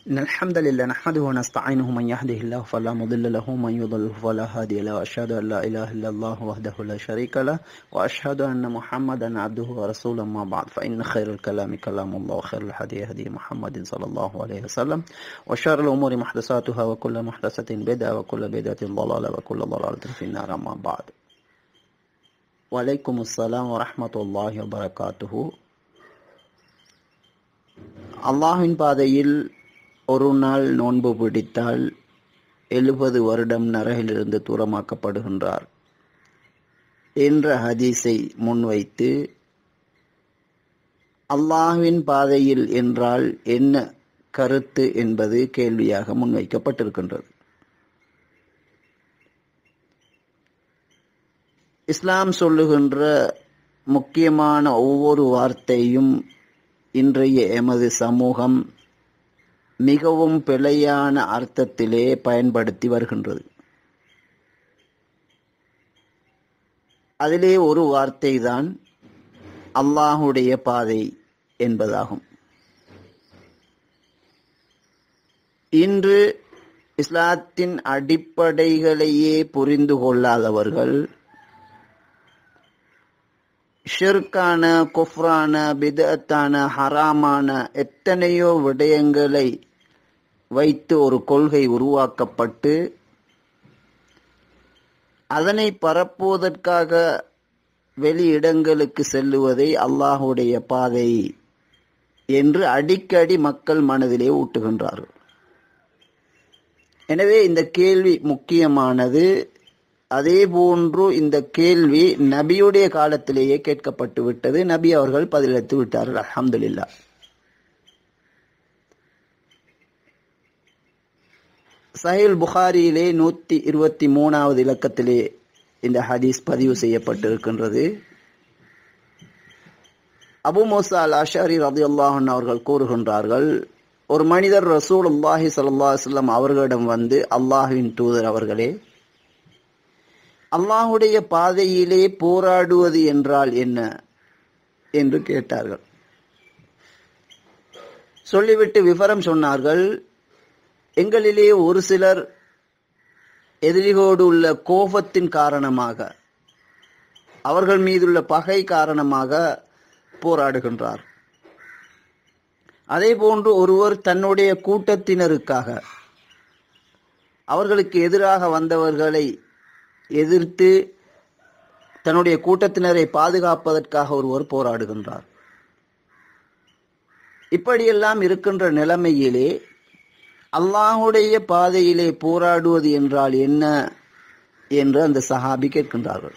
إن الحمد لله نحمده ونستعينه من يهده الله فلا مضل له ومن يضلل فلا هادي له وأشهد أن لا إله إلا الله وحده لا شريك له وأشهد أن محمدا عبده ورسوله ما بعد فإن خير الكلام كلام الله وخير الهدي هدي محمد صلى الله عليه وسلم وشر الأمور محدثاتها وكل محدثة بدعة وكل بدعة ضلالة وكل ضلالة في النار أما بعد وعليكم السلام ورحمة الله وبركاته அல்லாஹின் பாதையில் ஒரு நாள் நோன்பு பிடித்தால் எழுபது வருடம் நரகிலிருந்து தூரமாக்கப்படுகின்றார் என்ற ஹதீஸை முன்வைத்து அல்லாஹ்வின் பாதையில் என்றால் என்ன கருத்து என்பது கேள்வியாக முன்வைக்கப்பட்டிருக்கின்றது இஸ்லாம் சொல்லுகின்ற முக்கியமான ஒவ்வொரு வார்த்தையும் இன்றைய எமது சமூகம் மிகவும் பிழையான அர்த்தத்திலே பயன்படுத்தி வருகின்றது அதிலே ஒரு வார்த்தை தான் அல்லாஹுடைய பாதை என்பதாகும் இன்று இஸ்லாத்தின் அடிப்படைகளையே புரிந்து கொள்ளாதவர்கள் ஷிர்கான குஃப்ரான பிதத்தான ஹராமான எத்தனையோ விடயங்களை வைத்து ஒரு கொள்கை உருவாக்கப்பட்டு அதனை பரப்புவதற்காக வெளியிடங்களுக்கு செல்லுவதை அல்லாஹுடைய பாதை என்று அடிக்கடி மக்கள் மனதிலே ஊட்டுகின்றார்கள் எனவே இந்த கேள்வி முக்கியமானது அதே போன்று இந்த கேள்வி நபியுடைய காலத்திலேயே கேட்கப்பட்டு விட்டது நபி அவர்கள் பதிலளித்து விட்டார்கள் அலமதுல்லா சஹில் புகாரியிலே நூத்தி இருபத்தி மூணாவது இலக்கத்திலே இந்த ஹதீஸ் பதிவு செய்யப்பட்டிருக்கின்றது அபு மோசா அல் அஷாரி ரதி அல்லாஹன் அவர்கள் கூறுகின்றார்கள் ஒரு மனிதர் ரசூல் அல்லாஹி சல்லா சொல்லம் அவர்களிடம் வந்து அல்லாஹுவின் தூதர் அவர்களே அல்லாஹுடைய பாதையிலே போராடுவது என்றால் என்ன என்று கேட்டார்கள் சொல்லிவிட்டு விவரம் சொன்னார்கள் எங்களிலே ஒரு சிலர் எதிரிகளோடு உள்ள கோபத்தின் காரணமாக அவர்கள் மீதுள்ள பகை காரணமாக போராடுகின்றார் அதே போன்று ஒருவர் தன்னுடைய கூட்டத்தினருக்காக அவர்களுக்கு எதிராக வந்தவர்களை எதிர்த்து தன்னுடைய கூட்டத்தினரை பாதுகாப்பதற்காக ஒருவர் போராடுகின்றார் இப்படியெல்லாம் இருக்கின்ற நிலைமையிலே அல்லாஹுடைய பாதையிலே போராடுவது என்றால் என்ன என்று அந்த சஹாபி கேட்கின்றார்கள்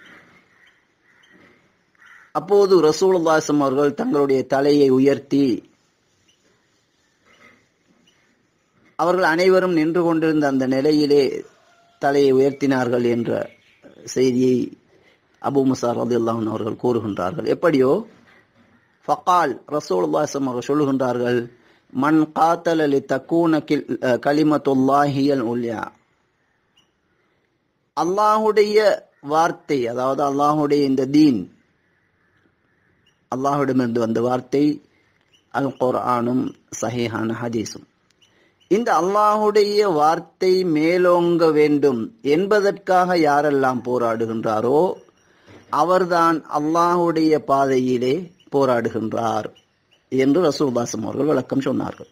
அப்போது ரசூலுல்லாசம் அவர்கள் தங்களுடைய தலையை உயர்த்தி அவர்கள் அனைவரும் நின்று கொண்டிருந்த அந்த நிலையிலே தலையை உயர்த்தினார்கள் என்ற செய்தியை அபு முசார் ரதியுல்லாஹன் அவர்கள் கூறுகின்றார்கள் எப்படியோ ஃபகால் ரசூலுல்லாசம் அவர்கள் சொல்லுகின்றார்கள் மண் காத்தல் அலி தக்கூன கலிமத்துல்லாஹியல் உல்யா அல்லாஹுடைய வார்த்தை அதாவது அல்லாஹுடைய இந்த தீன் அல்லாஹுடமிருந்து வந்த வார்த்தை அல் குர்ஆனும் சஹீஹான ஹதீஸும் இந்த அல்லாஹுடைய வார்த்தை மேலோங்க வேண்டும் என்பதற்காக யாரெல்லாம் போராடுகின்றாரோ அவர்தான் அல்லாஹுடைய பாதையிலே போராடுகின்றார் என்று ரசூல்தாசம் அவர்கள் விளக்கம் சொன்னார்கள்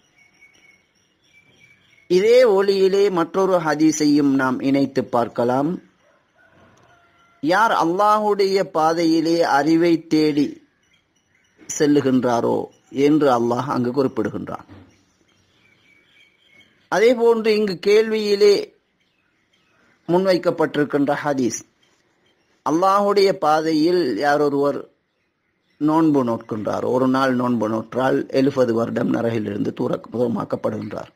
இதே ஒளியிலே மற்றொரு ஹதீஸையும் நாம் இணைத்து பார்க்கலாம் யார் அல்லாஹுடைய பாதையிலே அறிவை தேடி செல்லுகின்றாரோ என்று அல்லாஹ் அங்கு குறிப்பிடுகின்றான் அதே போன்று இங்கு கேள்வியிலே முன்வைக்கப்பட்டிருக்கின்ற ஹதீஸ் அல்லாஹுடைய பாதையில் யார் ஒருவர் நோன்பு நோட்கின்றார் ஒரு நாள் நோன்பு நோற்றால் எழுபது வருடம் நரகிலிருந்து தூர தூரமாக்கப்படுகின்றார்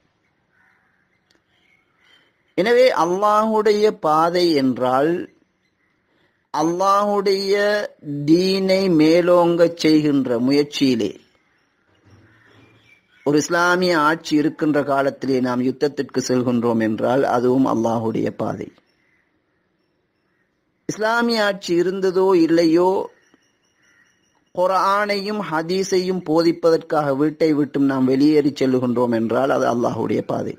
எனவே அல்லாஹுடைய பாதை என்றால் அல்லாஹுடைய தீனை மேலோங்க செய்கின்ற முயற்சியிலே ஒரு இஸ்லாமிய ஆட்சி இருக்கின்ற காலத்திலே நாம் யுத்தத்திற்கு செல்கின்றோம் என்றால் அதுவும் அல்லாஹுடைய பாதை இஸ்லாமிய ஆட்சி இருந்ததோ இல்லையோ குரானையும் ஹதீஸையும் போதிப்பதற்காக வீட்டை விட்டும் நாம் வெளியேறி செல்லுகின்றோம் என்றால் அது அல்லாஹுடைய பாதை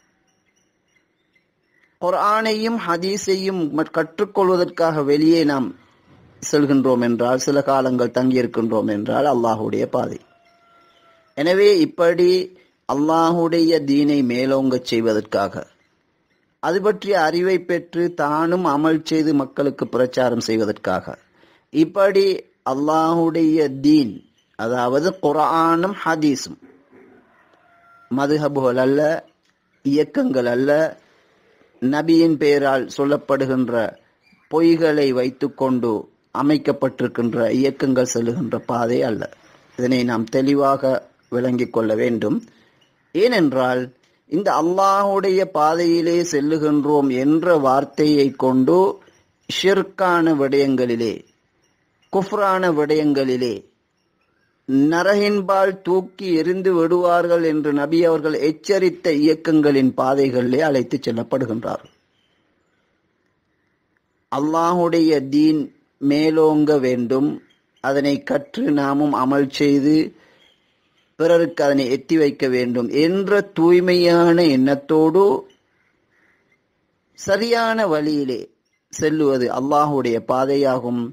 குரானையும் ஹதீஸையும் கற்றுக்கொள்வதற்காக வெளியே நாம் செல்கின்றோம் என்றால் சில காலங்கள் தங்கியிருக்கின்றோம் என்றால் அல்லாஹுடைய பாதை எனவே இப்படி அல்லாஹுடைய தீனை மேலோங்கச் செய்வதற்காக அது பற்றிய அறிவை பெற்று தானும் அமல் செய்து மக்களுக்கு பிரச்சாரம் செய்வதற்காக இப்படி அல்லாஹுடைய தீன் அதாவது குரானும் ஹதீஸும் மதுஹபுகள் அல்ல இயக்கங்கள் அல்ல நபியின் பெயரால் சொல்லப்படுகின்ற பொய்களை வைத்துக்கொண்டு அமைக்கப்பட்டிருக்கின்ற இயக்கங்கள் செல்லுகின்ற பாதை அல்ல இதனை நாம் தெளிவாக விளங்கிக் கொள்ள வேண்டும் ஏனென்றால் இந்த அல்லாஹுடைய பாதையிலே செல்லுகின்றோம் என்ற வார்த்தையை கொண்டு ஷிர்கான விடயங்களிலே குஃப்ரான விடயங்களிலே நரகின்பால் தூக்கி எரிந்து விடுவார்கள் என்று நபி அவர்கள் எச்சரித்த இயக்கங்களின் பாதைகளிலே அழைத்து செல்லப்படுகின்றார்கள் அல்லாஹுடைய தீன் மேலோங்க வேண்டும் அதனை கற்று நாமும் அமல் செய்து பிறருக்கு அதனை எத்தி வைக்க வேண்டும் என்ற தூய்மையான எண்ணத்தோடு சரியான வழியிலே செல்லுவது அல்லாஹுடைய பாதையாகும்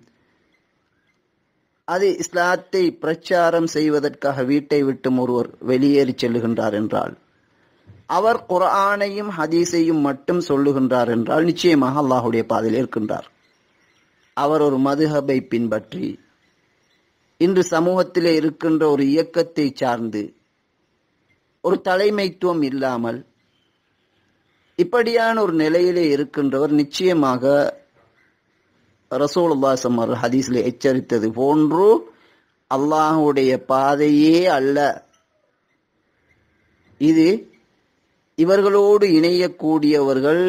அது இஸ்லாத்தை பிரச்சாரம் செய்வதற்காக வீட்டை விட்டும் ஒருவர் வெளியேறி செல்லுகின்றார் என்றால் அவர் குரானையும் ஹதீஸையும் மட்டும் சொல்லுகின்றார் என்றால் நிச்சயமாக அல்லாஹுடைய பாதையில் இருக்கின்றார் அவர் ஒரு மதுஹபை பின்பற்றி இன்று சமூகத்திலே இருக்கின்ற ஒரு இயக்கத்தை சார்ந்து ஒரு தலைமைத்துவம் இல்லாமல் இப்படியான ஒரு நிலையிலே இருக்கின்றவர் நிச்சயமாக ரசூலுல்லா சம்மர் ஹதீஸ்ல எச்சரித்தது போன்று அல்லாஹுடைய பாதையே அல்ல இது இவர்களோடு இணையக்கூடியவர்கள்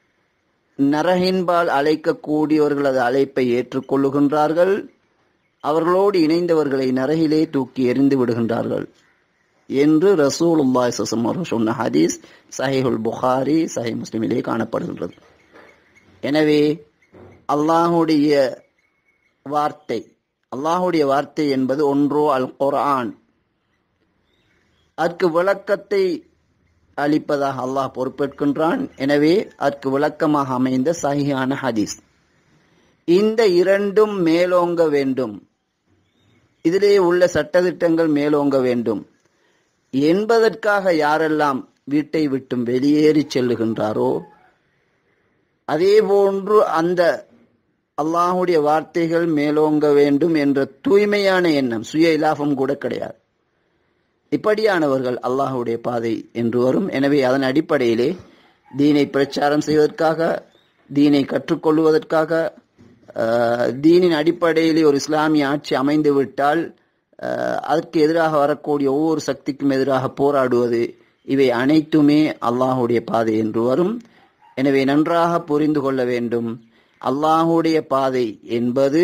நரகின்பால் அழைக்கக்கூடியவர்கள் அது அழைப்பை ஏற்றுக்கொள்ளுகின்றார்கள் அவர்களோடு இணைந்தவர்களை நரகிலே தூக்கி எறிந்து விடுகின்றார்கள் என்று ரசூலுல்லாய் சசம் அவர்கள் சொன்ன ஹதீஸ் சஹிஹுல் புகாரி சஹி முஸ்லிமிலே காணப்படுகின்றது எனவே அல்லாஹுடைய வார்த்தை அல்லாஹுடைய வார்த்தை என்பது ஒன்றோ அல் குர்ஆன் அதற்கு விளக்கத்தை அளிப்பதாக அல்லாஹ் பொறுப்பேற்கின்றான் எனவே அதற்கு விளக்கமாக அமைந்த சஹியான ஹதீஸ் இந்த இரண்டும் மேலோங்க வேண்டும் இதிலே உள்ள சட்டதிட்டங்கள் மேலோங்க வேண்டும் என்பதற்காக யாரெல்லாம் வீட்டை விட்டும் வெளியேறி செல்லுகின்றாரோ அதே போன்று அந்த அல்லாஹுடைய வார்த்தைகள் மேலோங்க வேண்டும் என்ற தூய்மையான எண்ணம் சுய இலாபம் கூட கிடையாது இப்படியானவர்கள் அல்லாஹுடைய பாதை என்று வரும் எனவே அதன் அடிப்படையிலே தீனை பிரச்சாரம் செய்வதற்காக தீனை கற்றுக்கொள்வதற்காக தீனின் அடிப்படையிலே ஒரு இஸ்லாமிய ஆட்சி அமைந்து விட்டால் அதற்கு எதிராக வரக்கூடிய ஒவ்வொரு சக்திக்கும் எதிராக போராடுவது இவை அனைத்துமே அல்லாஹுடைய பாதை என்று வரும் எனவே நன்றாக புரிந்து கொள்ள வேண்டும் அல்லாஹுடைய பாதை என்பது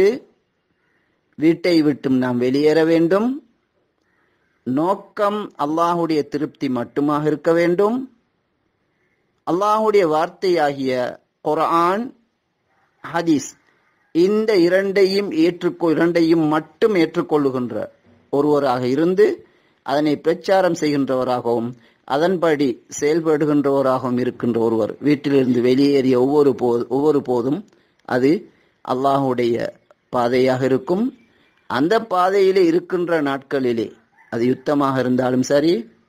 வீட்டை விட்டும் நாம் வெளியேற வேண்டும் நோக்கம் அல்லாஹுடைய திருப்தி மட்டுமாக இருக்க வேண்டும் அல்லாஹுடைய வார்த்தையாகிய குரான் ஹதீஸ் இந்த இரண்டையும் ஏற்றுக்கொ இரண்டையும் மட்டும் ஏற்றுக்கொள்ளுகின்ற ஒருவராக இருந்து அதனை பிரச்சாரம் செய்கின்றவராகவும் அதன்படி செயல்படுகின்றவராகவும் இருக்கின்ற ஒருவர் வீட்டிலிருந்து வெளியேறிய ஒவ்வொரு போ ஒவ்வொரு போதும் அது அல்லாஹுடைய பாதையாக இருக்கும் அந்த பாதையிலே இருக்கின்ற நாட்களிலே அது யுத்தமாக இருந்தாலும் சரி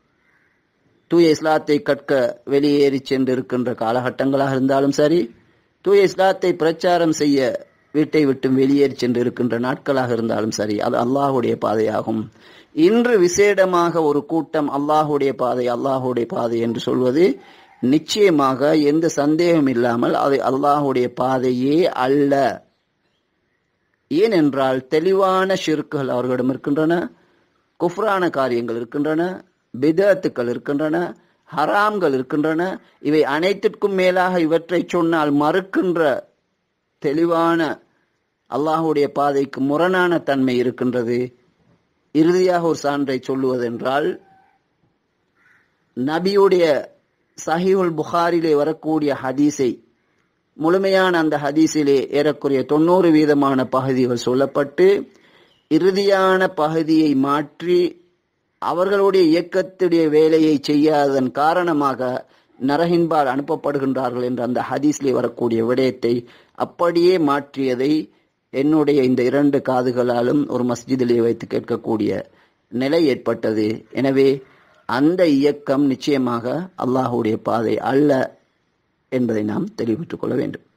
தூய இஸ்லாத்தை கற்க வெளியேறி சென்று இருக்கின்ற காலகட்டங்களாக இருந்தாலும் சரி தூய இஸ்லாத்தை பிரச்சாரம் செய்ய வீட்டை விட்டு வெளியேறி சென்று இருக்கின்ற நாட்களாக இருந்தாலும் சரி அது அல்லாஹுடைய பாதையாகும் இன்று விசேடமாக ஒரு கூட்டம் அல்லாஹுடைய பாதை அல்லாஹுடைய பாதை என்று சொல்வது நிச்சயமாக எந்த சந்தேகம் இல்லாமல் அது அல்லாஹுடைய பாதையே அல்ல ஏனென்றால் தெளிவான ஷிர்க்குகள் அவர்களிடம் இருக்கின்றன குஃப்ரான காரியங்கள் இருக்கின்றன பிதத்துக்கள் இருக்கின்றன ஹராம்கள் இருக்கின்றன இவை அனைத்திற்கும் மேலாக இவற்றை சொன்னால் மறுக்கின்ற தெளிவான அல்லாஹுடைய பாதைக்கு முரணான தன்மை இருக்கின்றது இறுதியாக ஒரு சான்றை சொல்லுவதென்றால் நபியுடைய சஹிவுல் புகாரிலே வரக்கூடிய ஹதீஸை முழுமையான அந்த ஹதீஸிலே ஏறக்குறைய தொண்ணூறு வீதமான பகுதிகள் சொல்லப்பட்டு இறுதியான பகுதியை மாற்றி அவர்களுடைய இயக்கத்துடைய வேலையை செய்யாததன் காரணமாக நரகின்பால் அனுப்பப்படுகின்றார்கள் என்ற அந்த ஹதீஸ்லே வரக்கூடிய விடயத்தை அப்படியே மாற்றியதை என்னுடைய இந்த இரண்டு காதுகளாலும் ஒரு மஸ்ஜிதிலே வைத்து கேட்கக்கூடிய நிலை ஏற்பட்டது எனவே அந்த இயக்கம் நிச்சயமாக அல்லாஹுடைய பாதை அல்ல என்பதை நாம் தெளிவுற்றுக் கொள்ள வேண்டும்